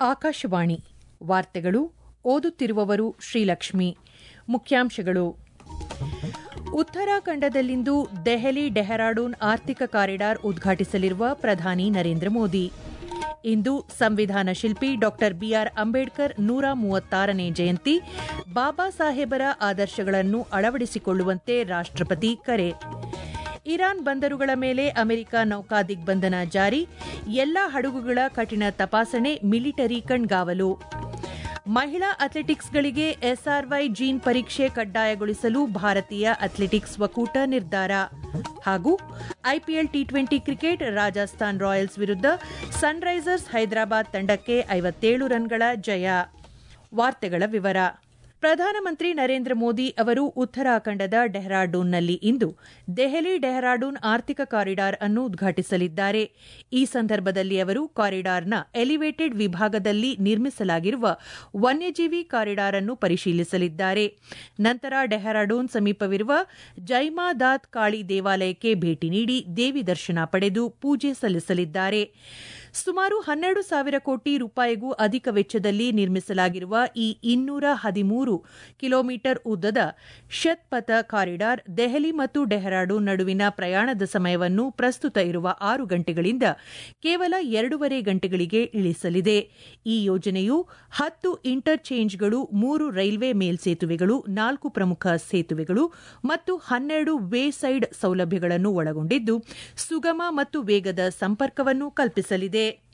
ಆಕಾಶವಾಣಿ ವಾರ್ತೆಗಳು ಓದುತ್ತಿರುವವರು ಶ್ರೀಲಕ್ಷ್ಮಿ ಮುಖ್ಯಾಂಶಗಳು ಉತ್ತರಾಖಂಡದಲ್ಲಿಂದು ದೆಹಲಿ ಡೆಹರಾಡೂನ್ ಆರ್ಥಿಕ ಕಾರಿಡಾರ್ ಉದ್ಘಾಟಿಸಲಿರುವ ಪ್ರಧಾನಿ ನರೇಂದ್ರ ಮೋದಿ ಇಂದು ಸಂವಿಧಾನ ಶಿಲ್ಪಿ ಡಾ ಬಿಆರ್ ಅಂಬೇಡ್ಕರ್ ನೂರ ಮೂವತ್ತಾರನೇ ಜಯಂತಿ ಬಾಬಾ ಸಾಹೇಬರ ಆದರ್ಶಗಳನ್ನು ಅಳವಡಿಸಿಕೊಳ್ಳುವಂತೆ ರಾಷ್ಟಪತಿ ಕರೆ ಇರಾನ್ ಬಂದರುಗಳ ಮೇಲೆ ಅಮೆರಿಕ ನೌಕಾ ದಿಗ್ಬಂಧನ ಜಾರಿ ಎಲ್ಲಾ ಹಡಗುಗಳ ಕಠಿಣ ತಪಾಸಣೆ ಮಿಲಿಟರಿ ಕಣ್ಗಾವಲು ಮಹಿಳಾ ಅಥ್ಲೆಟಿಕ್ಸ್ಗಳಿಗೆ ಎಸ್ಆರ್ವೈ ಜೀನ್ ಪರೀಕ್ಷೆ ಕಡ್ಡಾಯಗೊಳಿಸಲು ಭಾರತೀಯ ಅಥ್ಲೆಟಿಕ್ಸ್ ಒಕ್ಕೂಟ ನಿರ್ಧಾರ ಹಾಗೂ IPL T twenty cricket Rajasthan Royals ವಿರುದ್ಧ ಸನ್ರೈಸರ್ಸ್ ಹೈದರಾಬಾದ್ ತಂಡಕ್ಕೆ ಐವತ್ತೇಳು ರನ್ಗಳ ಜಯ ವಾರ್ತೆಗಳ ವಿವರ ಪ್ರಧಾನಮಂತ್ರಿ ನರೇಂದ್ರ ಮೋದಿ ಅವರು ಉತ್ತರಾಖಂಡದ ಡೆಹ್ರಾಡೂನ್ನಲ್ಲಿ ಇಂದು ದೆಹಲಿ ಡೆಹ್ರಾಡೂನ್ ಆರ್ಥಿಕ ಕಾರಿಡಾರ್ ಅನ್ನು ಉದ್ಘಾಟಿಸಲಿದ್ದಾರೆ ಈ ಸಂದರ್ಭದಲ್ಲಿ ಅವರು ಕಾರಿಡಾರ್ನ ಎಲಿವೇಟೆಡ್ ವಿಭಾಗದಲ್ಲಿ ನಿರ್ಮಿಸಲಾಗಿರುವ ವನ್ಯಜೀವಿ ಕಾರಿಡಾರ್ ಅನ್ನು ಪರಿಶೀಲಿಸಲಿದ್ದಾರೆ ನಂತರ ಡೆಹ್ರಾಡೂನ್ ಸಮೀಪವಿರುವ ಜೈಮಾದಾತ್ ಕಾಳಿ ದೇವಾಲಯಕ್ಕೆ ಭೇಟಿ ನೀಡಿ ದೇವಿ ದರ್ಶನ ಪಡೆದು ಪೂಜೆ ಸಲ್ಲಿಸಲಿದ್ದಾರೆ ಸುಮಾರು ಹನ್ನೆರಡು ಸಾವಿರ ಕೋಟಿ ರೂಪಾಯಿಗೂ ಅಧಿಕ ವೆಚ್ಚದಲ್ಲಿ ನಿರ್ಮಿಸಲಾಗಿರುವ ಈ ಇನ್ನೂರ ಹದಿಮೂರು ಕಿಲೋಮೀಟರ್ ಉದ್ದದ ಶತ್ಪಥ ಕಾರಿಡಾರ್ ದೆಹಲಿ ಮತ್ತು ಡೆಹ್ರಾಡೂನ್ ನಡುವಿನ ಪ್ರಯಾಣದ ಸಮಯವನ್ನು ಪ್ರಸ್ತುತ ಇರುವ ಆರು ಗಂಟೆಗಳಿಂದ ಕೇವಲ ಎರಡೂವರೆ ಗಂಟೆಗಳಿಗೆ ಇಳಿಸಲಿದೆ ಈ ಯೋಜನೆಯು ಹತ್ತು ಇಂಟರ್ಚೇಂಜ್ಗಳು ಮೂರು ರೈಲ್ವೆ ಮೇಲ್ಸೇತುವೆಗಳು ನಾಲ್ಕು ಪ್ರಮುಖ ಸೇತುವೆಗಳು ಮತ್ತು ಹನ್ನೆರಡು ವೇ ಸೈಡ್ ಸೌಲಭ್ಯಗಳನ್ನು ಒಳಗೊಂಡಿದ್ದು ಸುಗಮ ಮತ್ತು ವೇಗದ ಸಂಪರ್ಕವನ್ನು ಕಲ್ಪಿಸಲಿದೆ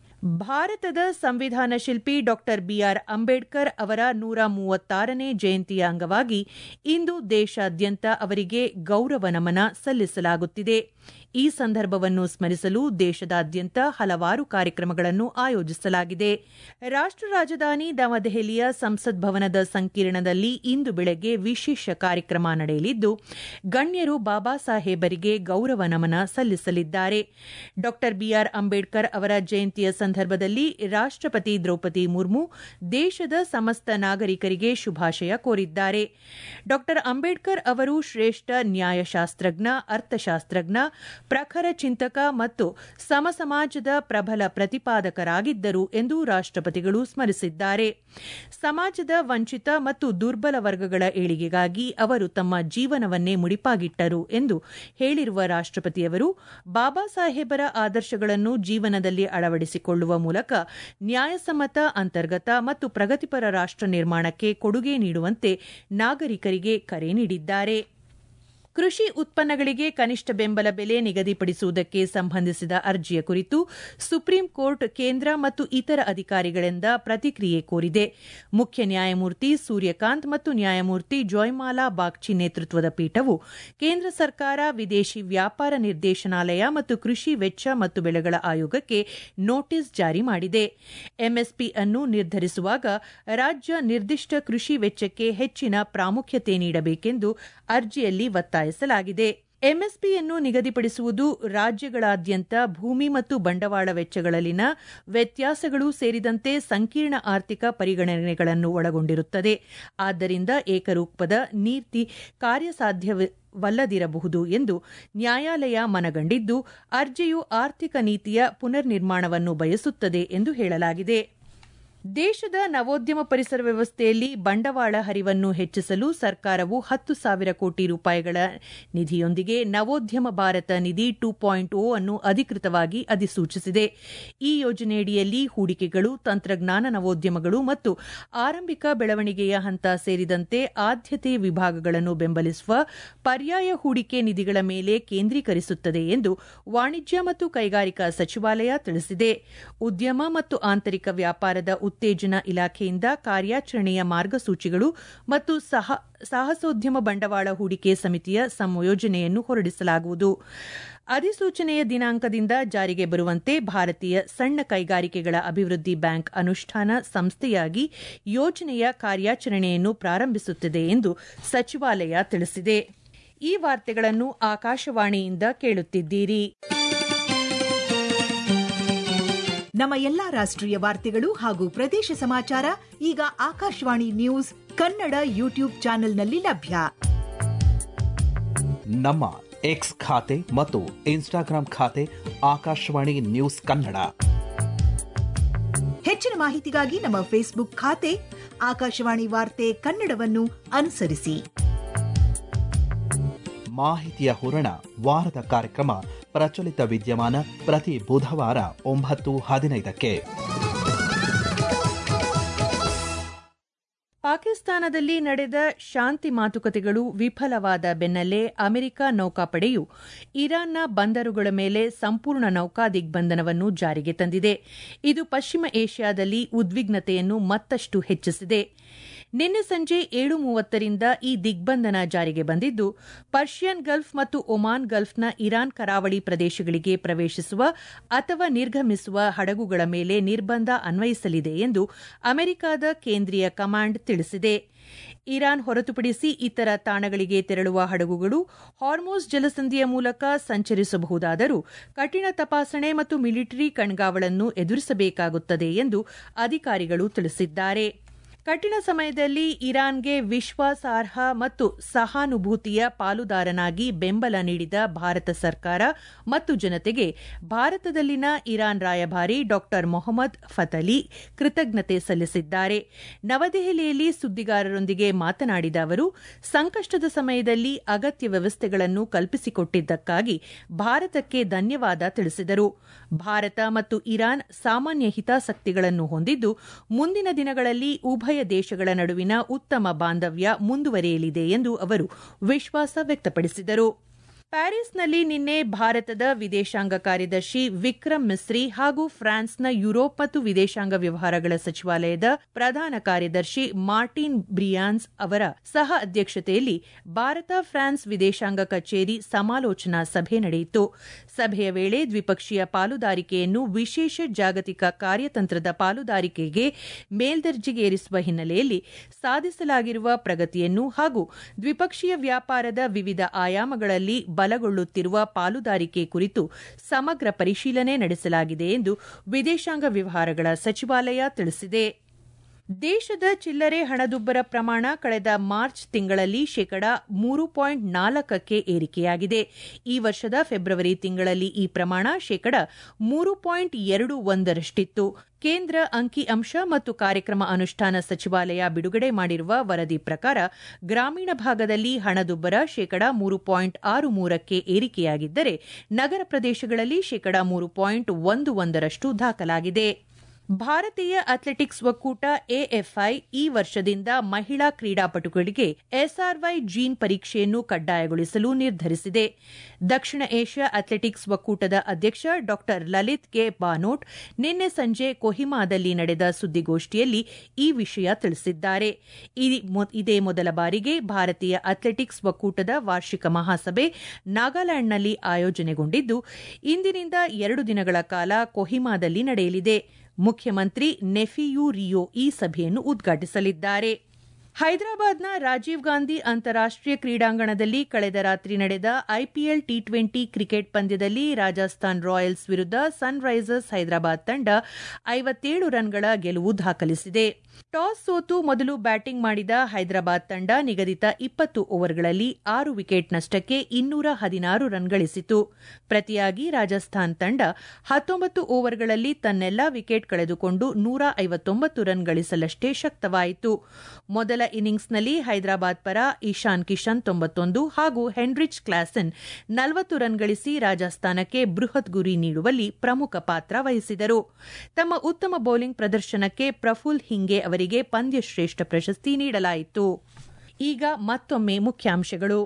ಭಾರತದ ಸಂವಿಧಾನ ಶಿಲ್ಪಿ ಡಾ ಬಿಆರ್ ಅಂಬೇಡ್ಕರ್ ಅವರ ನೂರ ಮೂವತ್ತಾರನೇ ಜಯಂತಿಯ ಅಂಗವಾಗಿ ಇಂದು ದೇಶಾದ್ಯಂತ ಅವರಿಗೆ ಗೌರವ ನಮನ ಸಲ್ಲಿಸಲಾಗುತ್ತಿದೆ ಈ ಸಂದರ್ಭವನ್ನು ಸ್ಮರಿಸಲು ದೇಶದಾದ್ಯಂತ ಹಲವಾರು ಕಾರ್ಯಕ್ರಮಗಳನ್ನು ಆಯೋಜಿಸಲಾಗಿದೆ ರಾಷ್ಟ ರಾಜಧಾನಿ ನವದೆಹಲಿಯ ಸಂಸತ್ ಭವನದ ಸಂಕೀರ್ಣದಲ್ಲಿ ಇಂದು ಬೆಳಗ್ಗೆ ವಿಶೇಷ ಕಾರ್ಯಕ್ರಮ ನಡೆಯಲಿದ್ದು ಗಣ್ಯರು ಬಾಬಾ ಸಾಹೇಬರಿಗೆ ಗೌರವ ನಮನ ಸಲ್ಲಿಸಲಿದ್ದಾರೆ ಡಾ ಬಿಆರ್ ಅಂಬೇಡ್ಕರ್ ಅವರ ಜಯಂತಿಯ ಸಂದರ್ಭದಲ್ಲಿ ರಾಷ್ಟಪತಿ ದ್ರೌಪದಿ ಮುರ್ಮು ದೇಶದ ಸಮಸ್ತ ನಾಗರಿಕರಿಗೆ ಶುಭಾಶಯ ಕೋರಿದ್ದಾರೆ ಡಾ ಅಂಬೇಡ್ಕರ್ ಅವರು ಶ್ರೇಷ್ಠ ನ್ಯಾಯಶಾಸ್ತ್ರಜ್ಞ ಅರ್ಥಶಾಸ್ತ್ರಜ್ಞ ಪ್ರಖರ ಚಿಂತಕ ಮತ್ತು ಸಮ ಸಮಾಜದ ಪ್ರಬಲ ಪ್ರತಿಪಾದಕರಾಗಿದ್ದರು ಎಂದು ರಾಷ್ಟಪತಿಗಳು ಸ್ಮರಿಸಿದ್ದಾರೆ ಸಮಾಜದ ವಂಚಿತ ಮತ್ತು ದುರ್ಬಲ ವರ್ಗಗಳ ಏಳಿಗೆಗಾಗಿ ಅವರು ತಮ್ಮ ಜೀವನವನ್ನೇ ಮುಡಿಪಾಗಿಟ್ಟರು ಎಂದು ಹೇಳಿರುವ ರಾಷ್ಟಪತಿಯವರು ಬಾಬಾ ಸಾಹೇಬರ ಆದರ್ಶಗಳನ್ನು ಜೀವನದಲ್ಲಿ ಅಳವಡಿಸಿಕೊಳ್ಳುವ ಮೂಲಕ ನ್ಯಾಯಸಮ್ಮತ ಅಂತರ್ಗತ ಮತ್ತು ಪ್ರಗತಿಪರ ರಾಷ್ಟ ನಿರ್ಮಾಣಕ್ಕೆ ಕೊಡುಗೆ ನೀಡುವಂತೆ ನಾಗರಿಕರಿಗೆ ಕರೆ ನೀಡಿದ್ದಾರೆ ಕೃಷಿ ಉತ್ಪನ್ನಗಳಿಗೆ ಕನಿಷ್ಠ ಬೆಂಬಲ ಬೆಲೆ ನಿಗದಿಪಡಿಸುವುದಕ್ಕೆ ಸಂಬಂಧಿಸಿದ ಅರ್ಜಿಯ ಕುರಿತು ಸುಪ್ರೀಂ ಕೋರ್ಟ್ ಕೇಂದ್ರ ಮತ್ತು ಇತರ ಅಧಿಕಾರಿಗಳಿಂದ ಪ್ರತಿಕ್ರಿಯೆ ಕೋರಿದೆ ಮುಖ್ಯ ನ್ಯಾಯಮೂರ್ತಿ ಸೂರ್ಯಕಾಂತ್ ಮತ್ತು ನ್ಯಾಯಮೂರ್ತಿ ಜೊಯ್ಮಾಲಾ ಬಾಗ್ಚಿ ನೇತೃತ್ವದ ಪೀಠವು ಕೇಂದ್ರ ಸರ್ಕಾರ ವಿದೇಶಿ ವ್ಯಾಪಾರ ನಿರ್ದೇಶನಾಲಯ ಮತ್ತು ಕೃಷಿ ವೆಚ್ಚ ಮತ್ತು ಬೆಳೆಗಳ ಆಯೋಗಕ್ಕೆ ನೋಟಿಸ್ ಜಾರಿ ಮಾಡಿದೆ ಎಂಎಸ್ಪಿ ಅನ್ನು ನಿರ್ಧರಿಸುವಾಗ ರಾಜ್ಯ ನಿರ್ದಿಷ್ಟ ಕೃಷಿ ವೆಚ್ಚಕ್ಕೆ ಹೆಚ್ಚಿನ ಪ್ರಾಮುಖ್ಯತೆ ನೀಡಬೇಕೆಂದು ಅರ್ಜಿಯಲ್ಲಿ ಒತ್ತಾಯಿಸಲಾಗಿದೆ ಎಂಎಸ್ಪಿಯನ್ನು ನಿಗದಿಪಡಿಸುವುದು ರಾಜ್ಯಗಳಾದ್ಯಂತ ಭೂಮಿ ಮತ್ತು ಬಂಡವಾಳ ವೆಚ್ಚಗಳಲ್ಲಿನ ವ್ಯತ್ಯಾಸಗಳು ಸೇರಿದಂತೆ ಸಂಕೀರ್ಣ ಆರ್ಥಿಕ ಪರಿಗಣನೆಗಳನ್ನು ಒಳಗೊಂಡಿರುತ್ತದೆ ಆದ್ದರಿಂದ ಏಕರೂಪದ ನೀತಿ ಕಾರ್ಯಸಾಧ್ಯವಲ್ಲದಿರಬಹುದು ಎಂದು ನ್ಯಾಯಾಲಯ ಮನಗಂಡಿದ್ದು ಅರ್ಜಿಯು ಆರ್ಥಿಕ ನೀತಿಯ ಪುನರ್ನಿರ್ಮಾಣವನ್ನು ಬಯಸುತ್ತದೆ ಎಂದು ಹೇಳಲಾಗಿದೆ ದೇಶದ ನವೋದ್ಯಮ ಪರಿಸರ ವ್ಯವಸ್ಥೆಯಲ್ಲಿ ಬಂಡವಾಳ ಹರಿವನ್ನು ಹೆಚ್ಚಿಸಲು ಸರ್ಕಾರವು ಹತ್ತು ಸಾವಿರ ಕೋಟಿ ರೂಪಾಯಿಗಳ ನಿಧಿಯೊಂದಿಗೆ ನವೋದ್ಯಮ ಭಾರತ ನಿಧಿ ಟು ಪಾಯಿಂಟ್ ಓ ಅನ್ನು ಅಧಿಕೃತವಾಗಿ ಅಧಿಸೂಚಿಸಿದೆ ಈ ಯೋಜನೆಯಡಿಯಲ್ಲಿ ಹೂಡಿಕೆಗಳು ತಂತ್ರಜ್ಞಾನ ನವೋದ್ಯಮಗಳು ಮತ್ತು ಆರಂಭಿಕ ಬೆಳವಣಿಗೆಯ ಹಂತ ಸೇರಿದಂತೆ ಆದ್ಯತೆ ವಿಭಾಗಗಳನ್ನು ಬೆಂಬಲಿಸುವ ಪರ್ಯಾಯ ಹೂಡಿಕೆ ನಿಧಿಗಳ ಮೇಲೆ ಕೇಂದ್ರೀಕರಿಸುತ್ತದೆ ಎಂದು ವಾಣಿಜ್ಯ ಮತ್ತು ಕೈಗಾರಿಕಾ ಸಚಿವಾಲಯ ತಿಳಿಸಿದೆ ಉದ್ಯಮ ಮತ್ತು ಆಂತರಿಕ ವ್ಯಾಪಾರದ ಉತ್ತೇಜನ ಇಲಾಖೆಯಿಂದ ಕಾರ್ಯಾಚರಣೆಯ ಮಾರ್ಗಸೂಚಿಗಳು ಮತ್ತು ಸಾಹಸೋದ್ಯಮ ಬಂಡವಾಳ ಹೂಡಿಕೆ ಸಮಿತಿಯ ಸಂಯೋಜನೆಯನ್ನು ಹೊರಡಿಸಲಾಗುವುದು ಅಧಿಸೂಚನೆಯ ದಿನಾಂಕದಿಂದ ಜಾರಿಗೆ ಬರುವಂತೆ ಭಾರತೀಯ ಸಣ್ಣ ಕೈಗಾರಿಕೆಗಳ ಅಭಿವೃದ್ಧಿ ಬ್ಯಾಂಕ್ ಅನುಷ್ಠಾನ ಸಂಸ್ಥೆಯಾಗಿ ಯೋಜನೆಯ ಕಾರ್ಯಾಚರಣೆಯನ್ನು ಪ್ರಾರಂಭಿಸುತ್ತದೆ ಎಂದು ಸಚಿವಾಲಯ ತಿಳಿಸಿದೆ ಈ ವಾರ್ತೆಗಳನ್ನು ಆಕಾಶವಾಣಿಯಿಂದ ಕೇಳುತ್ತಿದ್ದೀರಿ ನಮ್ಮ ಎಲ್ಲಾ ರಾಷ್ಟ್ರೀಯ ವಾರ್ತೆಗಳು ಹಾಗೂ ಪ್ರದೇಶ ಸಮಾಚಾರ ಈಗ ಆಕಾಶವಾಣಿ ನ್ಯೂಸ್ ಕನ್ನಡ ಯೂಟ್ಯೂಬ್ ಚಾನೆಲ್ನಲ್ಲಿ ಲಭ್ಯ ನಮ್ಮ ಎಕ್ಸ್ ಖಾತೆ ಮತ್ತು ಇನ್ಸ್ಟಾಗ್ರಾಂ ಖಾತೆ ಆಕಾಶವಾಣಿ ನ್ಯೂಸ್ ಕನ್ನಡ ಹೆಚ್ಚಿನ ಮಾಹಿತಿಗಾಗಿ ನಮ್ಮ ಫೇಸ್ಬುಕ್ ಖಾತೆ ಆಕಾಶವಾಣಿ ವಾರ್ತೆ ಕನ್ನಡವನ್ನು ಅನುಸರಿಸಿ ಮಾಹಿತಿಯ ಹೂರಣ ವಾರದ ಕಾರ್ಯಕ್ರಮ ಪ್ರಚಲಿತ ವಿದ್ಯಮಾನ ಪ್ರತಿ ಬುಧವಾರ ಒಂಬತ್ತು ಹದಿನೈದಕ್ಕೆ ಪಾಕಿಸ್ತಾನದಲ್ಲಿ ನಡೆದ ಶಾಂತಿ ಮಾತುಕತೆಗಳು ವಿಫಲವಾದ ಬೆನ್ನಲ್ಲೇ ಅಮೆರಿಕ ನೌಕಾಪಡೆಯು ಇರಾನ್ನ ಬಂದರುಗಳ ಮೇಲೆ ಸಂಪೂರ್ಣ ನೌಕಾ ದಿಗ್ಬಂಧನವನ್ನು ಜಾರಿಗೆ ತಂದಿದೆ ಇದು ಪಶ್ಚಿಮ ಏಷ್ಯಾದಲ್ಲಿ ಉದ್ವಿಗ್ನತೆಯನ್ನು ಮತ್ತಷ್ಟು ಹೆಚ್ಚಿಸಿದೆ ನಿನ್ನೆ ಸಂಜೆ ಏಳು ಮೂವತ್ತರಿಂದ ಈ ದಿಗ್ಬಂಧನ ಜಾರಿಗೆ ಬಂದಿದ್ದು ಪರ್ಷಿಯನ್ ಗಲ್ಫ್ ಮತ್ತು ಒಮಾನ್ ಗಲ್ಫ್ನ ಇರಾನ್ ಕರಾವಳಿ ಪ್ರದೇಶಗಳಿಗೆ ಪ್ರವೇಶಿಸುವ ಅಥವಾ ನಿರ್ಗಮಿಸುವ ಹಡಗುಗಳ ಮೇಲೆ ನಿರ್ಬಂಧ ಅನ್ವಯಿಸಲಿದೆ ಎಂದು ಅಮೆರಿಕದ ಕೇಂದ್ರೀಯ ಕಮಾಂಡ್ ತಿಳಿಸಿದೆ ಇರಾನ್ ಹೊರತುಪಡಿಸಿ ಇತರ ತಾಣಗಳಿಗೆ ತೆರಳುವ ಹಡಗುಗಳು ಹಾರ್ಮೋಸ್ ಜಲಸಂಧಿಯ ಮೂಲಕ ಸಂಚರಿಸಬಹುದಾದರೂ ಕಠಿಣ ತಪಾಸಣೆ ಮತ್ತು ಮಿಲಿಟರಿ ಕಣ್ಗಾವಳನ್ನು ಎದುರಿಸಬೇಕಾಗುತ್ತದೆ ಎಂದು ಅಧಿಕಾರಿಗಳು ತಿಳಿಸಿದ್ದಾರೆ ಕಠಿಣ ಸಮಯದಲ್ಲಿ ಇರಾನ್ಗೆ ವಿಶ್ವಾಸಾರ್ಹ ಮತ್ತು ಸಹಾನುಭೂತಿಯ ಪಾಲುದಾರನಾಗಿ ಬೆಂಬಲ ನೀಡಿದ ಭಾರತ ಸರ್ಕಾರ ಮತ್ತು ಜನತೆಗೆ ಭಾರತದಲ್ಲಿನ ಇರಾನ್ ರಾಯಭಾರಿ ಡಾ ಮೊಹಮ್ಮದ್ ಫತಲಿ ಕೃತಜ್ಞತೆ ಸಲ್ಲಿಸಿದ್ದಾರೆ ನವದೆಹಲಿಯಲ್ಲಿ ಸುದ್ದಿಗಾರರೊಂದಿಗೆ ಮಾತನಾಡಿದ ಅವರು ಸಂಕಷ್ಟದ ಸಮಯದಲ್ಲಿ ಅಗತ್ಯ ವ್ಯವಸ್ಥೆಗಳನ್ನು ಕಲ್ಪಿಸಿಕೊಟ್ಟಿದ್ದಕ್ಕಾಗಿ ಭಾರತಕ್ಕೆ ಧನ್ಯವಾದ ತಿಳಿಸಿದರು ಭಾರತ ಮತ್ತು ಇರಾನ್ ಸಾಮಾನ್ಯ ಹಿತಾಸಕ್ತಿಗಳನ್ನು ಹೊಂದಿದ್ದು ಮುಂದಿನ ದಿನಗಳಲ್ಲಿ ಉಭಯ ದೇಶಗಳ ನಡುವಿನ ಉತ್ತಮ ಬಾಂಧವ್ಯ ಮುಂದುವರಿಯಲಿದೆ ಎಂದು ಅವರು ವಿಶ್ವಾಸ ವ್ಯಕ್ತಪಡಿಸಿದರು ಪ್ಯಾರಿಸ್ನಲ್ಲಿ ನಿನ್ನೆ ಭಾರತದ ವಿದೇಶಾಂಗ ಕಾರ್ಯದರ್ಶಿ ವಿಕ್ರಮ್ ಮಿಸ್ರಿ ಹಾಗೂ ಫ್ರಾನ್ಸ್ನ ಯುರೋಪ್ ಮತ್ತು ವಿದೇಶಾಂಗ ವ್ಯವಹಾರಗಳ ಸಚಿವಾಲಯದ ಪ್ರಧಾನ ಕಾರ್ಯದರ್ಶಿ ಮಾರ್ಟಿನ್ ಬ್ರಿಯಾನ್ಸ್ ಅವರ ಸಹ ಅಧ್ಯಕ್ಷತೆಯಲ್ಲಿ ಭಾರತ ಫ್ರಾನ್ಸ್ ವಿದೇಶಾಂಗ ಕಚೇರಿ ಸಮಾಲೋಚನಾ ಸಭೆ ನಡೆಯಿತು ಸಭೆಯ ವೇಳೆ ದ್ವಿಪಕ್ಷೀಯ ಪಾಲುದಾರಿಕೆಯನ್ನು ವಿಶೇಷ ಜಾಗತಿಕ ಕಾರ್ಯತಂತ್ರದ ಪಾಲುದಾರಿಕೆಗೆ ಮೇಲ್ದರ್ಜೆಗೇರಿಸುವ ಹಿನ್ನೆಲೆಯಲ್ಲಿ ಸಾಧಿಸಲಾಗಿರುವ ಪ್ರಗತಿಯನ್ನು ಹಾಗೂ ದ್ವಿಪಕ್ಷೀಯ ವ್ಯಾಪಾರದ ವಿವಿಧ ಆಯಾಮಗಳಲ್ಲಿ ಬಲಗೊಳ್ಳುತ್ತಿರುವ ಪಾಲುದಾರಿಕೆ ಕುರಿತು ಸಮಗ್ರ ಪರಿಶೀಲನೆ ನಡೆಸಲಾಗಿದೆ ಎಂದು ವಿದೇಶಾಂಗ ವ್ಯವಹಾರಗಳ ಸಚಿವಾಲಯ ತಿಳಿಸಿದೆ ದೇಶದ ಚಿಲ್ಲರೆ ಹಣದುಬ್ಬರ ಪ್ರಮಾಣ ಕಳೆದ ಮಾರ್ಚ್ ತಿಂಗಳಲ್ಲಿ ಶೇಕಡಾ ಮೂರು ಪಾಯಿಂಟ್ ನಾಲ್ಕಕ್ಕೆ ಏರಿಕೆಯಾಗಿದೆ ಈ ವರ್ಷದ ಫೆಬ್ರವರಿ ತಿಂಗಳಲ್ಲಿ ಈ ಪ್ರಮಾಣ ಶೇಕಡಾ ಮೂರು ಪಾಯಿಂಟ್ ಎರಡು ಒಂದರಷ್ಟಿತ್ತು ಕೇಂದ್ರ ಅಂಕಿಅಂಶ ಮತ್ತು ಕಾರ್ಯಕ್ರಮ ಅನುಷ್ಠಾನ ಸಚಿವಾಲಯ ಬಿಡುಗಡೆ ಮಾಡಿರುವ ವರದಿ ಪ್ರಕಾರ ಗ್ರಾಮೀಣ ಭಾಗದಲ್ಲಿ ಹಣದುಬ್ಬರ ಶೇಕಡಾ ಮೂರು ಪಾಯಿಂಟ್ ಆರು ಮೂರಕ್ಕೆ ಏರಿಕೆಯಾಗಿದ್ದರೆ ನಗರ ಪ್ರದೇಶಗಳಲ್ಲಿ ಶೇಕಡಾ ಮೂರು ಪಾಯಿಂಟ್ ಒಂದು ಒಂದರಷ್ಟು ದಾಖಲಾಗಿದೆ ಭಾರತೀಯ ಅಥ್ಲೆಟಿಕ್ಸ್ ಒಕ್ಕೂಟ ಎಎಫ್ಐ ಈ ವರ್ಷದಿಂದ ಮಹಿಳಾ ಕ್ರೀಡಾಪಟುಗಳಿಗೆ ಎಸ್ಆರ್ವೈ ಜೀನ್ ಪರೀಕ್ಷೆಯನ್ನು ಕಡ್ಡಾಯಗೊಳಿಸಲು ನಿರ್ಧರಿಸಿದೆ ದಕ್ಷಿಣ ಏಷ್ಯಾ ಅಥ್ಲೆಟಿಕ್ಸ್ ಒಕ್ಕೂಟದ ಅಧ್ಯಕ್ಷ ಡಾ ಲಲಿತ್ ಕೆ ಬಾನೋಟ್ ನಿನ್ನೆ ಸಂಜೆ ಕೊಹಿಮಾದಲ್ಲಿ ನಡೆದ ಸುದ್ದಿಗೋಷ್ಠಿಯಲ್ಲಿ ಈ ವಿಷಯ ತಿಳಿಸಿದ್ದಾರೆ ಇದೇ ಮೊದಲ ಬಾರಿಗೆ ಭಾರತೀಯ ಅಥ್ಲೆಟಿಕ್ಸ್ ಒಕ್ಕೂಟದ ವಾರ್ಷಿಕ ಮಹಾಸಭೆ ನಾಗಾಲ್ಯಾಂಡ್ನಲ್ಲಿ ಆಯೋಜನೆಗೊಂಡಿದ್ದು ಇಂದಿನಿಂದ ಎರಡು ದಿನಗಳ ಕಾಲ ಕೊಹಿಮಾದಲ್ಲಿ ನಡೆಯಲಿದೆ ಮುಖ್ಯಮಂತ್ರಿ ನೆಫಿಯು ರಿಯೋ ಈ ಸಭೆಯನ್ನು ಉದ್ಘಾಟಿಸಲಿದ್ದಾರೆ ಹೈದರಾಬಾದ್ನ ರಾಜೀವ್ ಗಾಂಧಿ ಅಂತಾರಾಷ್ಟೀಯ ಕ್ರೀಡಾಂಗಣದಲ್ಲಿ ಕಳೆದ ರಾತ್ರಿ ನಡೆದ ಐಪಿಎಲ್ ಟಿ ಟ್ವೆಂಟಿ ಕ್ರಿಕೆಟ್ ಪಂದ್ಯದಲ್ಲಿ ರಾಜಸ್ಥಾನ್ ರಾಯಲ್ಸ್ ವಿರುದ್ಧ ಸನ್ರೈಸರ್ಸ್ ಹೈದರಾಬಾದ್ ತಂಡ ಐವತ್ತೇಳು ರನ್ಗಳ ಗೆಲುವು ದಾಖಲಿಸಿದೆ ಟಾಸ್ ಸೋತು ಮೊದಲು ಬ್ಯಾಟಿಂಗ್ ಮಾಡಿದ ಹೈದರಾಬಾದ್ ತಂಡ ನಿಗದಿತ ಇಪ್ಪತ್ತು ಓವರ್ಗಳಲ್ಲಿ ಆರು ವಿಕೆಟ್ ನಷ್ಟಕ್ಕೆ ಇನ್ನೂರ ಹದಿನಾರು ರನ್ ಗಳಿಸಿತು ಪ್ರತಿಯಾಗಿ ರಾಜಸ್ಥಾನ್ ತಂಡ ಹತ್ತೊಂಬತ್ತು ಓವರ್ಗಳಲ್ಲಿ ತನ್ನೆಲ್ಲಾ ವಿಕೆಟ್ ಕಳೆದುಕೊಂಡು ನೂರ ಐವತ್ತೊಂಬತ್ತು ರನ್ ಗಳಿಸಲಷ್ಟೇ ಶಕ್ತವಾಯಿತು ಮೊದಲ ಇನ್ನಿಂಗ್ಸ್ನಲ್ಲಿ ಹೈದರಾಬಾದ್ ಪರ ಇಶಾನ್ ಕಿಶನ್ ತೊಂಬತ್ತೊಂದು ಹಾಗೂ ಹೆನ್ರಿಚ್ ಕ್ಲಾಸನ್ ನಲವತ್ತು ರನ್ ಗಳಿಸಿ ರಾಜಸ್ಥಾನಕ್ಕೆ ಬೃಹತ್ ಗುರಿ ನೀಡುವಲ್ಲಿ ಪ್ರಮುಖ ಪಾತ್ರ ವಹಿಸಿದರು ತಮ್ಮ ಉತ್ತಮ ಬೌಲಿಂಗ್ ಪ್ರದರ್ಶನಕ್ಕೆ ಪ್ರಫುಲ್ ಹಿಂಗೆ ಅವರಿಗೆ ಪಂದ್ಯಶ್ರೇಷ್ಠ ಪ್ರಶಸ್ತಿ ನೀಡಲಾಯಿತು ಈಗ ಮತ್ತೊಮ್ಮೆ ಮುಖ್ಯಾಂಶಗಳು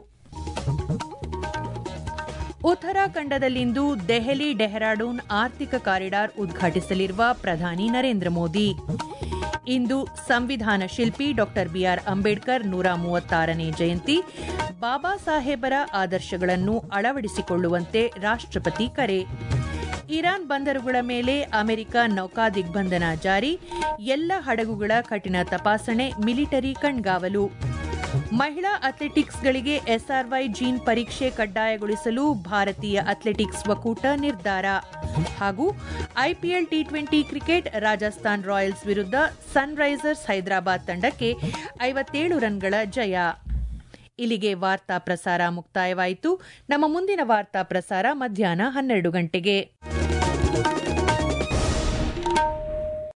ಉತ್ತರಾಖಂಡದಲ್ಲಿಂದು ದೆಹಲಿ ಡೆಹ್ರಾಡೂನ್ ಆರ್ಥಿಕ ಕಾರಿಡಾರ್ ಉದ್ಘಾಟಿಸಲಿರುವ ಪ್ರಧಾನಿ ನರೇಂದ್ರ ಮೋದಿ ಇಂದು ಸಂವಿಧಾನ ಶಿಲ್ಪಿ ಡಾ ಬಿಆರ್ ಅಂಬೇಡ್ಕರ್ ನೂರ ಮೂವತ್ತಾರನೇ ಜಯಂತಿ ಬಾಬಾ ಸಾಹೇಬರ ಆದರ್ಶಗಳನ್ನು ಅಳವಡಿಸಿಕೊಳ್ಳುವಂತೆ ರಾಷ್ಟ್ರಪತಿ ಕರೆ ಇರಾನ್ ಬಂದರುಗಳ ಮೇಲೆ ಅಮೆರಿಕ ನೌಕಾ ದಿಗ್ಬಂಧನ ಜಾರಿ ಎಲ್ಲ ಹಡಗುಗಳ ಕಠಿಣ ತಪಾಸಣೆ ಮಿಲಿಟರಿ ಕಣ್ಗಾವಲು ಮಹಿಳಾ ಅಥ್ಲೆಟಿಕ್ಸ್ಗಳಿಗೆ ಎಸ್ಆರ್ವೈ ಜೀನ್ ಪರೀಕ್ಷೆ ಕಡ್ಡಾಯಗೊಳಿಸಲು ಭಾರತೀಯ ಅಥ್ಲೆಟಿಕ್ಸ್ ಒಕ್ಕೂಟ ನಿರ್ಧಾರ ಹಾಗೂ IPL T twenty cricket Rajasthan Royals ವಿರುದ್ಧ ಸನ್ರೈಸರ್ಸ್ ಹೈದರಾಬಾದ್ ತಂಡಕ್ಕೆ ಐವತ್ತೇಳು ರನ್ಗಳ ಜಯ ಇಲ್ಲಿಗೆ ವಾರ್ತಾ ಪ್ರಸಾರ ಮುಕ್ತಾಯವಾಯಿತು ನಮ್ಮ ಮುಂದಿನ ವಾರ್ತಾ ಪ್ರಸಾರ ಮಧ್ಯಾಹ್ನ ಹನ್ನೆರಡು ಗಂಟೆಗೆ